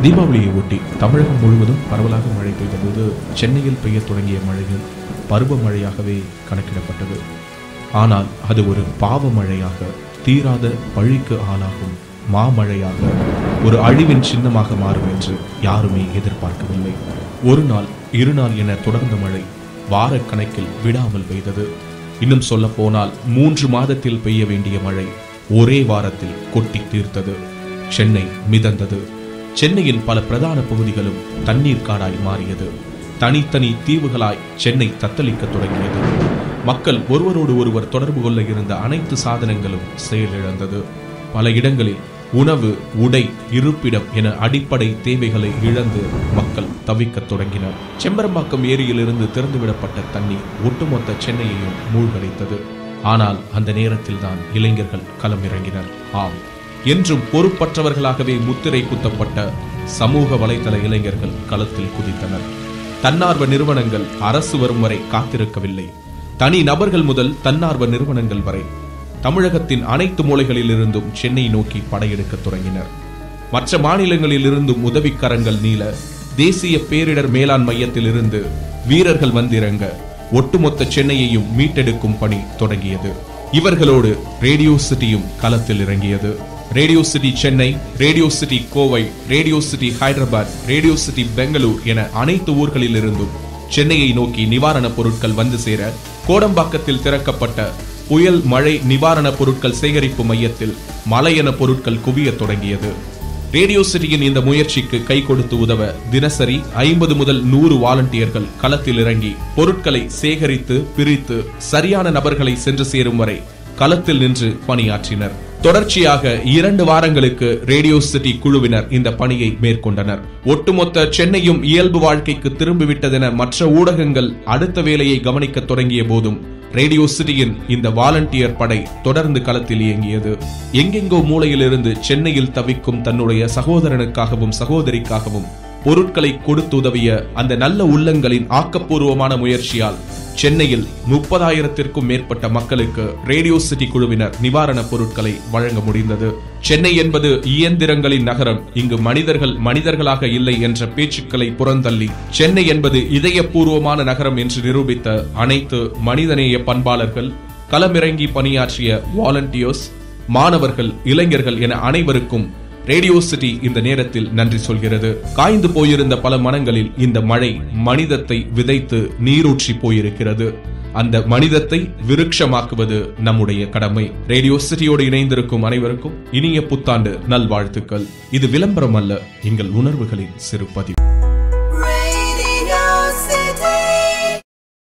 தீபாவளியை ஒட்டி தமிழகம் முழுவதும் பரவலாக மழை பெய்தபோது சென்னையில் பெய்யத் தொடங்கிய மழையும் பருவமழையாகவே கணக்கிடப்பட்டது ஆனால் அது ஒரு பாவ மழையாக தீராத பழிக்கு ஆளாகும் மாமழையாக ஒரு அழிவின் சின்னமாக மாறும் என்று யாருமே எதிர்பார்க்கவில்லை ஒரு நாள் இரு நாள் என தொடர்ந்த மழை வாரக்கணக்கில் விடாமல் பெய்தது இன்னும் சொல்ல போனால் மூன்று மாதத்தில் பெய்ய வேண்டிய மழை ஒரே வாரத்தில் கொட்டி தீர்த்தது சென்னை மிதந்தது சென்னையின் பல பிரதான பகுதிகளும் தண்ணீர் காடாய் மாறியது தனித்தனி தீவுகளாய் சென்னை தத்தளிக்க தொடங்கியது மக்கள் ஒருவரோடு ஒருவர் தொடர்பு கொள்ள இருந்த அனைத்து சாதனங்களும் செயலிழந்தது பல இடங்களில் உணவு உடை இருப்பிடம் என அடிப்படை தேவைகளை இழந்து மக்கள் தவிக்கத் தொடங்கினர் செம்பரம்பாக்கம் ஏரியிலிருந்து திறந்துவிடப்பட்ட தண்ணீர் ஒட்டுமொத்த சென்னையையும் மூழ்கடித்தது ஆனால் அந்த நேரத்தில்தான் இளைஞர்கள் களமிறங்கினர் ஆம் என்றும் பொறுப்பற்றவர்களாகவே முத்திரை குத்தப்பட்ட சமூக வலைதள இளைஞர்கள் களத்தில் குதித்தனர் தன்னார்வ நிறுவனங்கள் அரசு வரும் வரை காத்திருக்கவில்லை தனி நபர்கள் முதல் தன்னார்வ நிறுவனங்கள் வரை தமிழகத்தின் அனைத்து மூலைகளில் இருந்தும் சென்னை நோக்கி படையெடுக்க தொடங்கினர் மற்ற மாநிலங்களில் இருந்தும் உதவிக்கரங்கள் நீள தேசிய பேரிடர் மேலாண் மையத்தில் இருந்து வீரர்கள் வந்திறங்க ஒட்டுமொத்த சென்னையையும் மீட்டெடுக்கும் பணி தொடங்கியது இவர்களோடு ரேடியோ சிட்டியும் களத்தில் இறங்கியது radio city Chennai radio city Kovai radio city Hyderabad radio city Bangalore என அனைத்து ஊர்களில் இருந்தும் சென்னையை நோக்கி நிவாரணப் பொருட்கள் வந்து சேர கோடம்பாக்கத்தில் திறக்கப்பட்ட புயல் மழை நிவாரணப் பொருட்கள் சேகரிப்பு மையத்தில் மலையென பொருட்கள் குவியத் தொடங்கியது ரேடியோ சிட்டியின் இந்த முயற்சிக்கு கை கொடுத்து உதவ தினசரி ஐம்பது முதல் நூறு வாலண்டியர்கள் களத்தில் இறங்கி பொருட்களை சேகரித்து பிரித்து சரியான நபர்களை சென்று சேரும் வரை களத்தில் நின்று பணியாற்றினர் தொடர்ச்சியாக இரண்டு வாரங்களுக்கு ரேடியோ சிட்டி குழுவினர் இந்த பணியை மேற்கொண்டனர் ஒட்டுமொத்த சென்னையும் இயல்பு வாழ்க்கைக்கு திரும்பிவிட்டதென மற்ற ஊடகங்கள் அடுத்த வேலையை கவனிக்க தொடங்கிய போதும் ரேடியோ சிட்டியின் இந்த வாலண்டியர் படை தொடர்ந்து களத்தில் இயங்கியது எங்கெங்கோ மூலையிலிருந்து சென்னையில் தவிக்கும் தன்னுடைய சகோதரனுக்காகவும் சகோதரிக்காகவும் பொருட்களை கொடுத்து உதவிய அந்த நல்ல உள்ளங்களின் ஆக்கப்பூர்வமான முயற்சியால் சென்னையில் முப்பதாயிரத்திற்கும் மேற்பட்ட மக்களுக்கு ரேடியோ சிட்டி குழுவினர் நிவாரணப் பொருட்களை வழங்க முடிந்தது சென்னை என்பது இயந்திரங்களின் நகரம் இங்கு மனிதர்கள் மனிதர்களாக இல்லை என்ற பேச்சுக்களை புறந்தள்ளி சென்னை என்பது இதயபூர்வமான நகரம் என்று நிரூபித்த அனைத்து மனிதநேய பண்பாளர்கள் களமிறங்கி பணியாற்றிய வாலண்டியர்ஸ் மாணவர்கள் இளைஞர்கள் என அனைவருக்கும் ரேடியோ சிட்டி இந்த நேரத்தில் நன்றி சொல்கிறது காய்ந்து போயிருந்த பல மனங்களில் இந்த மழை மனிதத்தை விதைத்து நீரூற்றி போயிருக்கிறது அந்த மனிதத்தை விருட்சமாக்குவது நம்முடைய கடமை ரேடியோ சிட்டியோடு இணைந்திருக்கும் அனைவருக்கும் இனிய புத்தாண்டு நல்வாழ்த்துக்கள் இது விளம்பரம் அல்ல எங்கள் உணர்வுகளின் சிறு பதிவு